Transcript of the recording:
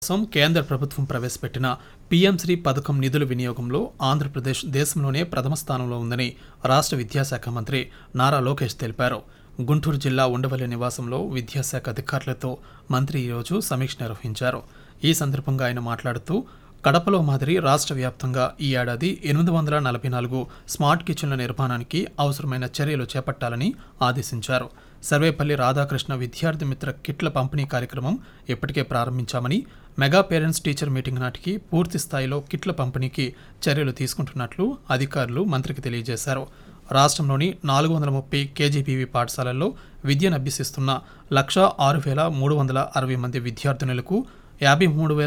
కోసం కేంద్ర ప్రభుత్వం ప్రవేశపెట్టిన పీఎం శ్రీ పథకం నిధుల వినియోగంలో ఆంధ్రప్రదేశ్ దేశంలోనే ప్రథమ స్థానంలో ఉందని రాష్ట్ర విద్యాశాఖ మంత్రి నారా లోకేష్ తెలిపారు గుంటూరు జిల్లా ఉండవల్లి నివాసంలో విద్యాశాఖ అధికారులతో మంత్రి ఈరోజు సమీక్ష నిర్వహించారు ఈ సందర్భంగా ఆయన మాట్లాడుతూ కడపలో మాదిరి రాష్ట్ర వ్యాప్తంగా ఈ ఏడాది ఎనిమిది వందల నలభై నాలుగు స్మార్ట్ కిచెన్ల నిర్మాణానికి అవసరమైన చర్యలు చేపట్టాలని ఆదేశించారు సర్వేపల్లి రాధాకృష్ణ విద్యార్థి మిత్ర కిట్ల పంపిణీ కార్యక్రమం ఇప్పటికే ప్రారంభించామని మెగా పేరెంట్స్ టీచర్ మీటింగ్ నాటికి పూర్తి స్థాయిలో కిట్ల పంపిణీకి చర్యలు తీసుకుంటున్నట్లు అధికారులు మంత్రికి తెలియజేశారు రాష్ట్రంలోని నాలుగు వందల ముప్పై కేజీబీవీ పాఠశాలల్లో విద్యను అభ్యసిస్తున్న లక్ష ఆరు వేల మూడు వందల అరవై మంది విద్యార్థినులకు యాభై మూడు వేల